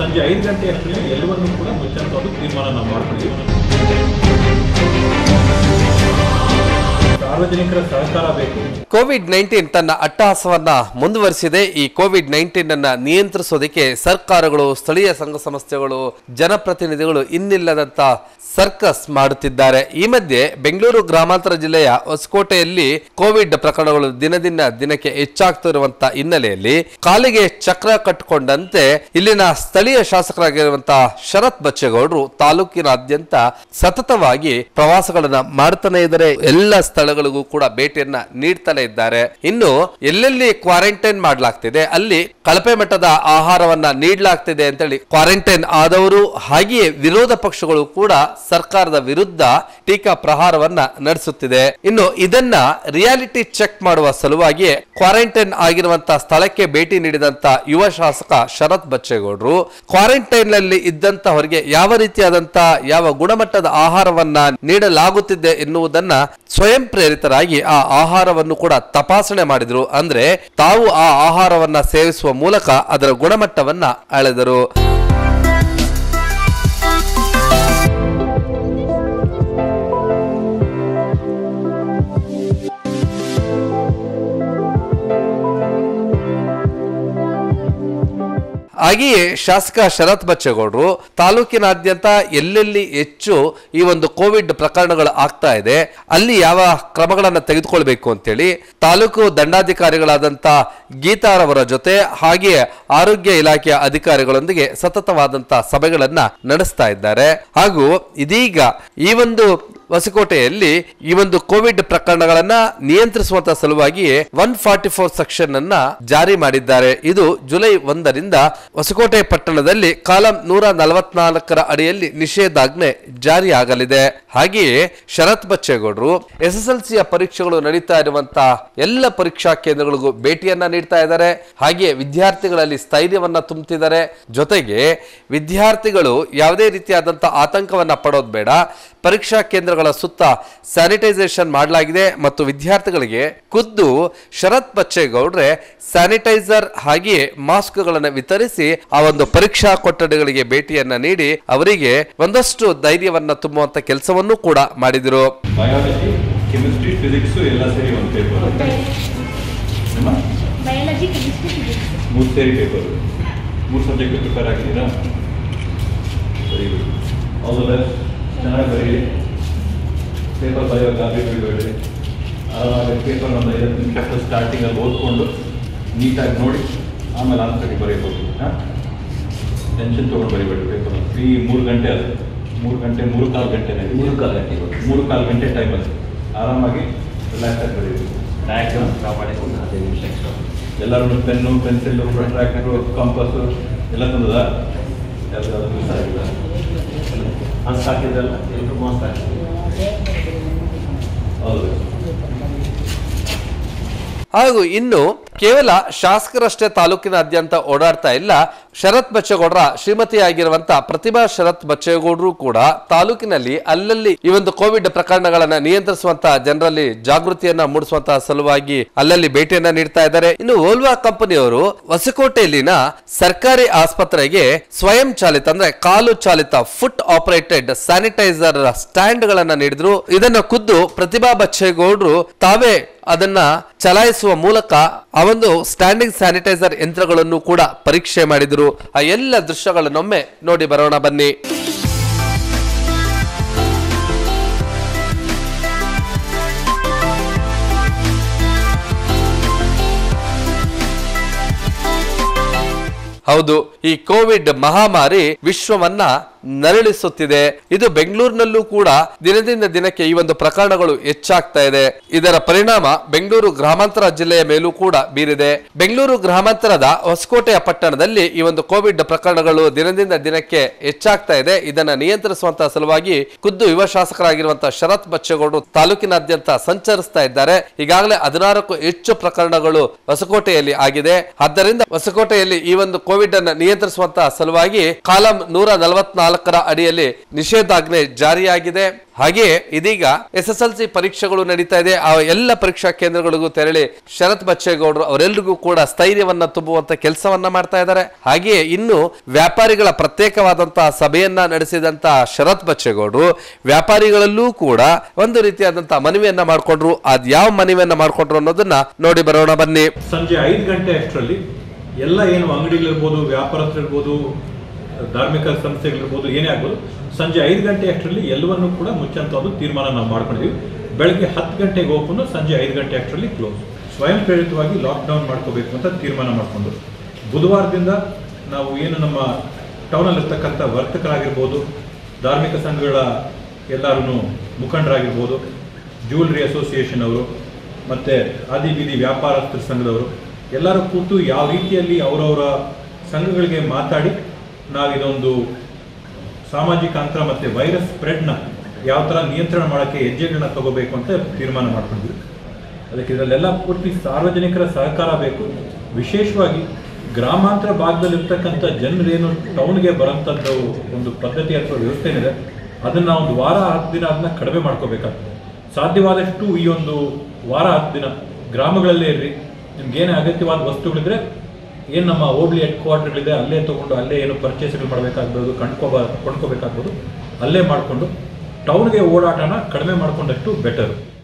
ಸಂಜೆ ಐದು ಗಂಟೆ ಅಷ್ಟರಲ್ಲಿ ಎಲ್ಲವನ್ನೂ ಕೂಡ ಮುಚ್ಚಂತ ಒಂದು ತೀರ್ಮಾನ ನಾವು ಮಾಡ್ತೀವಿ ಸಾರ್ವಜನಿಕರ ಸಹಕಾರ ಬೇಕು ಕೋವಿಡ್ ನೈನ್ಟೀನ್ ತನ್ನ ಅಟ್ಟಹಾಸವನ್ನ ಮುಂದುವರಿಸಿದೆ ಈ ಕೋವಿಡ್ ನೈನ್ಟೀನ್ ಅನ್ನ ನಿಯಂತ್ರಿಸೋದಕ್ಕೆ ಸರ್ಕಾರಗಳು ಸ್ಥಳೀಯ ಸಂಘ ಸಂಸ್ಥೆಗಳು ಜನಪ್ರತಿನಿಧಿಗಳು ಇನ್ನಿಲ್ಲದಂತ ಸರ್ಕಸ್ ಮಾಡುತ್ತಿದ್ದಾರೆ ಈ ಮಧ್ಯೆ ಬೆಂಗಳೂರು ಗ್ರಾಮಾಂತರ ಜಿಲ್ಲೆಯ ಹೊಸಕೋಟೆಯಲ್ಲಿ ಕೋವಿಡ್ ಪ್ರಕರಣಗಳು ದಿನದಿಂದ ದಿನಕ್ಕೆ ಹೆಚ್ಚಾಗ್ತಿರುವಂತ ಹಿನ್ನೆಲೆಯಲ್ಲಿ ಕಾಲಿಗೆ ಚಕ್ರ ಕಟ್ಟಿಕೊಂಡಂತೆ ಇಲ್ಲಿನ ಸ್ಥಳೀಯ ಶಾಸಕರಾಗಿರುವಂತಹ ಶರತ್ ಬಚ್ಚೇಗೌಡರು ತಾಲೂಕಿನಾದ್ಯಂತ ಸತತವಾಗಿ ಪ್ರವಾಸಗಳನ್ನ ಮಾಡ್ತಾನೆ ಇದ್ದಾರೆ ಎಲ್ಲ ಸ್ಥಳಗಳಿಗೂ ಕೂಡ ಭೇಟಿಯನ್ನ ನೀಡ್ತಾನೆ ಇದ್ದಾರೆ ಇನ್ನು ಎಲ್ಲೆಲ್ಲಿ ಕ್ವಾರಂಟೈನ್ ಮಾಡಲಾಗ್ತಿದೆ ಅಲ್ಲಿ ಕಳಪೆ ಮಟ್ಟದ ಆಹಾರವನ್ನ ನೀಡಲಾಗ್ತಿದೆ ಅಂತೇಳಿ ಕ್ವಾರಂಟೈನ್ ಆದವರು ಹಾಗೆಯೇ ವಿರೋಧ ಪಕ್ಷಗಳು ಕೂಡ ಸರ್ಕಾರದ ವಿರುದ್ಧ ಟೀಕಾ ಪ್ರಹಾರವನ್ನ ನಡೆಸುತ್ತಿದೆ ಇನ್ನು ಇದನ್ನ ರಿಯಾಲಿಟಿ ಚೆಕ್ ಮಾಡುವ ಸಲುವಾಗಿ ಕ್ವಾರಂಟೈನ್ ಆಗಿರುವಂತಹ ಸ್ಥಳಕ್ಕೆ ಭೇಟಿ ನೀಡಿದಂತ ಯುವ ಶಾಸಕ ಶರತ್ ಬಚ್ಚೇಗೌಡರು ಕ್ವಾರಂಟೈನ್ ನಲ್ಲಿ ಇದ್ದಂತವರಿಗೆ ಯಾವ ರೀತಿಯಾದಂತ ಯಾವ ಗುಣಮಟ್ಟದ ಆಹಾರವನ್ನ ನೀಡಲಾಗುತ್ತಿದೆ ಎನ್ನುವುದನ್ನ ಸ್ವಯಂ ಪ್ರೇರಿತರಾಗಿ ಆ ಆಹಾರವನ್ನು ಕೂಡ ತಪಾಸಣೆ ಮಾಡಿದ್ರು ಅಂದ್ರೆ ತಾವು ಆ ಆಹಾರವನ್ನ ಸೇವಿಸುವ ಮೂಲಕ ಅದರ ಗುಣಮಟ್ಟವನ್ನ ಅಳೆದರು ಹಾಗೆಯೇ ಶಾಸಕ ಶರತ್ ಬಚ್ಚೇಗೌಡರು ತಾಲೂಕಿನಾದ್ಯಂತ ಎಲ್ಲೆಲ್ಲಿ ಹೆಚ್ಚು ಈ ಒಂದು ಕೋವಿಡ್ ಪ್ರಕರಣಗಳು ಆಗ್ತಾ ಇದೆ ಅಲ್ಲಿ ಯಾವ ಕ್ರಮಗಳನ್ನು ತೆಗೆದುಕೊಳ್ಬೇಕು ಅಂತೇಳಿ ತಾಲೂಕು ದಂಡಾಧಿಕಾರಿಗಳಾದಂಥ ಗೀತಾರವರ ಜೊತೆ ಹಾಗೆಯೇ ಆರೋಗ್ಯ ಇಲಾಖೆಯ ಅಧಿಕಾರಿಗಳೊಂದಿಗೆ ಸತತವಾದಂಥ ಸಭೆಗಳನ್ನ ನಡೆಸ್ತಾ ಇದ್ದಾರೆ ಹಾಗೂ ಇದೀಗ ಈ ಒಂದು ಹೊಸಕೋಟೆಯಲ್ಲಿ ಈ ಒಂದು ಕೋವಿಡ್ ಪ್ರಕರಣಗಳನ್ನ ನಿಯಂತ್ರಿಸುವಂತ ಸಲುವಾಗಿ ಒನ್ ಫಾರ್ಟಿ ಫೋರ್ ಸೆಕ್ಷನ್ ಅನ್ನ ಜಾರಿ ಮಾಡಿದ್ದಾರೆ ಇದು ಜುಲೈ ಒಂದರಿಂದ ಹೊಸಕೋಟೆ ಪಟ್ಟಣದಲ್ಲಿ ಕಾಲಂ ನೂರ ನಲವತ್ನಾಲ್ಕರ ಅಡಿಯಲ್ಲಿ ನಿಷೇಧಾಜ್ಞೆ ಜಾರಿ ಆಗಲಿದೆ ಹಾಗೆಯೇ ಶರತ್ ಬಚ್ಚೇಗೌಡರು ಎಸ್ ಎಸ್ ಎಲ್ ಸಿಯ ಪರೀಕ್ಷೆಗಳು ನಡೀತಾ ಇರುವಂತಹ ಎಲ್ಲ ಪರೀಕ್ಷಾ ಕೇಂದ್ರಗಳಿಗೂ ಭೇಟಿಯನ್ನ ನೀಡ್ತಾ ಇದ್ದಾರೆ ಹಾಗೆಯೇ ವಿದ್ಯಾರ್ಥಿಗಳಲ್ಲಿ ಸ್ಥೈರ್ಯವನ್ನ ತುಂಬುತ್ತಿದ್ದಾರೆ ಜೊತೆಗೆ ವಿದ್ಯಾರ್ಥಿಗಳು ಯಾವುದೇ ರೀತಿಯಾದಂತಹ ಆತಂಕವನ್ನ ಪಡೋದು ಬೇಡ ಪರೀಕ್ಷಾ ಕೇಂದ್ರಗಳ ಸುತ್ತ ಸ್ಯಾನಿಟೈಸೇಷನ್ ಮಾಡಲಾಗಿದೆ ಮತ್ತು ವಿದ್ಯಾರ್ಥಿಗಳಿಗೆ ಖುದ್ದು ಶರತ್ ಬಚ್ಚೇಗೌಡ್ರೆ ಸ್ಯಾನಿಟೈಸರ್ ಹಾಗೆಯೇ ಮಾಸ್ಕ್ಗಳನ್ನು ವಿತರಿಸಿ ಆ ಒಂದು ಪರೀಕ್ಷಾ ಕೊಠಡಿಗಳಿಗೆ ಭೇಟಿಯನ್ನ ನೀಡಿ ಅವರಿಗೆ ಒಂದಷ್ಟು ಧೈರ್ಯವನ್ನ ತುಂಬುವಂತ ಕೆಲಸವನ್ನು ಕೂಡ ಮಾಡಿದರು ಬಯಾಲಜಿ ಕೆಮಿಸ್ಟ್ರಿ ಫಿಸಿಕ್ಸು ಎಲ್ಲ ಸೇರಿ ಒಂದು ಪೇಪರ್ ನಿಮ್ಮ ಬಯಾಲಜಿ ಕೆಮಿಸ್ಟ್ರಿ ಫಿಸಿಕ್ಸ್ ಮೂರು ಸೇರಿ ಪೇಪರ್ ಮೂರು ಸಬ್ಜೆಕ್ಟ್ ಪ್ರಿಪೇರ್ ಆಗಿದ್ದೀರಾ very good all the best ಚೆನ್ನಾಗಿ ಬರೀರಿ ಪೇಪರ್ ಬರೆಯೋ ಗಾಬಿ ಬಿಡಬೇಡಿ ಆರಾಮಾಗಿ ಪೇಪರ್ ಒಂದು ಐವತ್ತು ನಿಮಿಷ ಸ್ಟಾರ್ಟಿಂಗಲ್ಲಿ ಓದ್ಕೊಂಡು ನೀಟಾಗಿ ನೋಡಿ ಆಮೇಲೆ ಆನ್ಸರ್ಗೆ ಬರೀಬೋದು ಹಾಂ ಟೆನ್ಷನ್ ತೊಗೊಂಡು ಬರೀಬೇಡಿ ಪೇಪರ್ ಈ ಮೂರು ಗಂಟೆ ಅದು ಮೂರು ಗಂಟೆ ಮೂರು ಕಾಲು ಗಂಟೆ ಮೂರು ಕಾಲು ಗಂಟೆ ಮೂರು ಕಾಲು ಗಂಟೆ ಟೈಮ್ ಅದು ಆರಾಮಾಗಿ ರಿಲ್ಯಾಕ್ಸ್ ಆಗಿ ಬರೀಬೇಕು ಡಯಾಗ್ರಾಮ್ ಡ್ರಾ ಮಾಡಿಕೊಂಡು ಹದಿನೈದು ನಿಮಿಷ ಎಕ್ಸ್ಟ್ರಾ ಎಲ್ಲರೂ ಪೆನ್ನು ಪೆನ್ಸಿಲ್ಲು ಟ್ರ್ಯಾಕ್ಟರು ಕಂಪಸ್ಸು ಎಲ್ಲ ತಂದದ ಎಲ್ಲರೂ ಮಿಸ್ ಆಗಿಲ್ಲ ಮಾಸ್ಕ್ ಹಾಕಿದ್ರಲ್ಲ ಎಲ್ಲರೂ ಮಾಸ್ಕ್ ಹಾಕಿದ್ರು ಹೌದು ಹಾಗೂ ಇನ್ನು ಕೇವಲ ಶಾಸಕರಷ್ಟೇ ತಾಲೂಕಿನಾದ್ಯಂತ ಓಡಾಡ್ತಾ ಇಲ್ಲ ಶರತ್ ಬಚ್ಚೇಗೌಡರ ಶ್ರೀಮತಿಯಾಗಿರುವಂತ ಪ್ರತಿಭಾ ಶರತ್ ಬಚ್ಚೇಗೌಡರು ಕೂಡ ತಾಲೂಕಿನಲ್ಲಿ ಅಲ್ಲಲ್ಲಿ ಈ ಒಂದು ಕೋವಿಡ್ ಪ್ರಕರಣಗಳನ್ನ ನಿಯಂತ್ರಿಸುವಂತ ಜನರಲ್ಲಿ ಜಾಗೃತಿಯನ್ನ ಮೂಡಿಸುವಂತಹ ಸಲುವಾಗಿ ಅಲ್ಲಲ್ಲಿ ಭೇಟಿಯನ್ನ ನೀಡ್ತಾ ಇದ್ದಾರೆ ಇನ್ನು ಓಲ್ವಾ ಕಂಪನಿಯವರು ಹೊಸಕೋಟೆಯಲ್ಲಿನ ಸರ್ಕಾರಿ ಆಸ್ಪತ್ರೆಗೆ ಸ್ವಯಂ ಚಾಲಿತ ಅಂದ್ರೆ ಕಾಲು ಚಾಲಿತ ಫುಟ್ ಆಪರೇಟೆಡ್ ಸ್ಯಾನಿಟೈಸರ್ ಸ್ಟ್ಯಾಂಡ್ ಗಳನ್ನ ನೀಡಿದ್ರು ಇದನ್ನ ಖುದ್ದು ಪ್ರತಿಭಾ ಬಚ್ಚೇಗೌಡರು ತಾವೇ ಅದನ್ನ ಚಲಾಯಿಸುವ ಮೂಲಕ ಆ ಒಂದು ಸ್ಟ್ಯಾಂಡಿಂಗ್ ಸ್ಯಾನಿಟೈಸರ್ ಯಂತ್ರಗಳನ್ನು ಕೂಡ ಪರೀಕ್ಷೆ ಮಾಡಿದ್ರು ಆ ಎಲ್ಲ ದೃಶ್ಯಗಳನ್ನೊಮ್ಮೆ ನೋಡಿ ಬರೋಣ ಬನ್ನಿ ಹೌದು ಈ ಕೋವಿಡ್ ಮಹಾಮಾರಿ ವಿಶ್ವವನ್ನ ನರಳಿಸುತ್ತಿದೆ ಇದು ಬೆಂಗಳೂರಿನಲ್ಲೂ ಕೂಡ ದಿನದಿಂದ ದಿನಕ್ಕೆ ಈ ಒಂದು ಪ್ರಕರಣಗಳು ಹೆಚ್ಚಾಗ್ತಾ ಇದೆ ಇದರ ಪರಿಣಾಮ ಬೆಂಗಳೂರು ಗ್ರಾಮಾಂತರ ಜಿಲ್ಲೆಯ ಮೇಲೂ ಕೂಡ ಬೀರಿದೆ ಬೆಂಗಳೂರು ಗ್ರಾಮಾಂತರದ ಹೊಸಕೋಟೆಯ ಪಟ್ಟಣದಲ್ಲಿ ಈ ಒಂದು ಕೋವಿಡ್ ಪ್ರಕರಣಗಳು ದಿನದಿಂದ ದಿನಕ್ಕೆ ಹೆಚ್ಚಾಗ್ತಾ ಇದೆ ಇದನ್ನ ನಿಯಂತ್ರಿಸುವಂತಹ ಸಲುವಾಗಿ ಖುದ್ದು ಯುವ ಶಾಸಕರಾಗಿರುವಂತಹ ಶರತ್ ಬಚ್ಚೇಗೌಡರು ತಾಲೂಕಿನಾದ್ಯಂತ ಸಂಚರಿಸ್ತಾ ಇದ್ದಾರೆ ಈಗಾಗಲೇ ಹದಿನಾರಕ್ಕೂ ಹೆಚ್ಚು ಪ್ರಕರಣಗಳು ಹೊಸಕೋಟೆಯಲ್ಲಿ ಆಗಿದೆ ಆದ್ದರಿಂದ ಹೊಸಕೋಟೆಯಲ್ಲಿ ಈ ಒಂದು ಕೋವಿಡ್ ಅನ್ನ ನಿಯಂತ್ರಿಸುವಂತಹ ಸಲುವಾಗಿ ಕಾಲಂ ನೂರ ನಲವತ್ನಾಲ್ಕು ನಾಲ್ಕರ ಅಡಿಯಲ್ಲಿ ನಿಷೇಧಾಜ್ಞೆ ಜಾರಿಯಾಗಿದೆ ಹಾಗೆಯೇ ಇದೀಗ ಎಸ್ ಎಸ್ ಎಲ್ ಸಿ ಪರೀಕ್ಷೆಗಳು ನಡೀತಾ ಇದೆ ಆ ಎಲ್ಲ ಪರೀಕ್ಷಾ ಕೇಂದ್ರಗಳಿಗೂ ತೆರಳಿ ಶರತ್ ಬಚ್ಚೇಗೌಡರು ಅವರೆಲ್ಲರಿಗೂ ಕೂಡ ಸ್ಥೈರ್ಯವನ್ನ ತುಂಬುವಂತ ಕೆಲಸವನ್ನ ಮಾಡ್ತಾ ಇದ್ದಾರೆ ಹಾಗೆಯೇ ಇನ್ನು ವ್ಯಾಪಾರಿಗಳ ಪ್ರತ್ಯೇಕವಾದಂತಹ ಸಭೆಯನ್ನ ನಡೆಸಿದಂತ ಶರತ್ ಬಚ್ಚೇಗೌಡರು ವ್ಯಾಪಾರಿಗಳಲ್ಲೂ ಕೂಡ ಒಂದು ರೀತಿಯಾದಂತಹ ಮನವಿಯನ್ನ ಮಾಡ್ಕೊಂಡ್ರು ಅದ್ ಯಾವ ಮನವಿಯನ್ನ ಮಾಡ್ಕೊಂಡ್ರು ಅನ್ನೋದನ್ನ ನೋಡಿ ಬರೋಣ ಬನ್ನಿ ಸಂಜೆ ಐದು ಗಂಟೆ ಅಷ್ಟರಲ್ಲಿ ಎಲ್ಲ ಏನು ಅಂಗಡಿಗಳಿರ್ಬೋದು ವ್ಯಾಪಾರಸ್ಥರಿರ್ಬೋದು ಧಾರ್ಮಿಕ ಸಂಸ್ಥೆಗಳಿರ್ಬೋದು ಏನೇ ಆಗ್ಬೋದು ಸಂಜೆ ಐದು ಗಂಟೆ ಅಷ್ಟರಲ್ಲಿ ಎಲ್ಲವನ್ನೂ ಕೂಡ ಮುಚ್ಚಂತ ಒಂದು ತೀರ್ಮಾನ ನಾವು ಮಾಡ್ಕೊಂಡಿದ್ವಿ ಬೆಳಗ್ಗೆ ಹತ್ತು ಗಂಟೆಗೆ ಓಪನ್ ಸಂಜೆ ಐದು ಗಂಟೆ ಅಷ್ಟರಲ್ಲಿ ಕ್ಲೋಸ್ ಸ್ವಯಂ ಪ್ರೇರಿತವಾಗಿ ಲಾಕ್ಡೌನ್ ಮಾಡ್ಕೋಬೇಕು ಅಂತ ತೀರ್ಮಾನ ಮಾಡಿಕೊಂಡು ಬುಧವಾರದಿಂದ ನಾವು ಏನು ನಮ್ಮ ಟೌನಲ್ಲಿರ್ತಕ್ಕಂಥ ವರ್ತಕರಾಗಿರ್ಬೋದು ಧಾರ್ಮಿಕ ಸಂಘಗಳ ಎಲ್ಲರೂ ಮುಖಂಡರಾಗಿರ್ಬೋದು ಜ್ಯುವೆಲ್ರಿ ಅಸೋಸಿಯೇಷನ್ ಅವರು ಮತ್ತು ಆದಿ ಬೀದಿ ವ್ಯಾಪಾರಸ್ಥರ ಸಂಘದವರು ಎಲ್ಲರೂ ಕೂತು ಯಾವ ರೀತಿಯಲ್ಲಿ ಅವರವರ ಸಂಘಗಳಿಗೆ ಮಾತಾಡಿ ನಾವಿದೊಂದು ಸಾಮಾಜಿಕ ಅಂತರ ಮತ್ತು ವೈರಸ್ ಸ್ಪ್ರೆಡ್ನ ಯಾವ ಥರ ನಿಯಂತ್ರಣ ಮಾಡೋಕ್ಕೆ ಹೆಜ್ಜೆಗಳನ್ನ ತಗೋಬೇಕು ಅಂತ ತೀರ್ಮಾನ ಮಾಡ್ಕೊಂಡ್ವಿ ಅದಕ್ಕೆ ಇದರಲ್ಲೆಲ್ಲ ಪೂರ್ತಿ ಸಾರ್ವಜನಿಕರ ಸಹಕಾರ ಬೇಕು ವಿಶೇಷವಾಗಿ ಗ್ರಾಮಾಂತರ ಭಾಗದಲ್ಲಿರ್ತಕ್ಕಂಥ ಜನರೇನು ಟೌನ್ಗೆ ಬರೋಂಥದ್ದು ಒಂದು ಪದ್ಧತಿ ಅಥವಾ ವ್ಯವಸ್ಥೆ ಏನಿದೆ ಅದನ್ನು ಒಂದು ವಾರ ಹತ್ತು ದಿನ ಅದನ್ನ ಕಡಿಮೆ ಮಾಡ್ಕೋಬೇಕಾಗ್ತದೆ ಸಾಧ್ಯವಾದಷ್ಟು ಈ ಒಂದು ವಾರ ಹತ್ತು ದಿನ ಗ್ರಾಮಗಳಲ್ಲೇ ಇರ್ರಿ ನಿಮ್ಗೆ ಏನೇ ಅಗತ್ಯವಾದ ವಸ್ತುಗಳಿದ್ರೆ ಏನು ನಮ್ಮ ಹೋಬ್ಳಿ ಹೆಡ್ ಕ್ವಾರ್ಟರ್ಗಳಿದೆ ಅಲ್ಲೇ ತೊಗೊಂಡು ಅಲ್ಲೇ ಏನು ಪರ್ಚೇಸ್ಗಳು ಮಾಡಬೇಕಾಗ್ಬೋದು ಕೊಂಡ್ಕೋಬ ಕೊಂಡ್ಕೋಬೇಕಾಗ್ಬೋದು ಅಲ್ಲೇ ಮಾಡಿಕೊಂಡು ಟೌನ್ಗೆ ಓಡಾಟನ ಕಡಿಮೆ ಮಾಡ್ಕೊಂಡಷ್ಟು ಬೆಟರು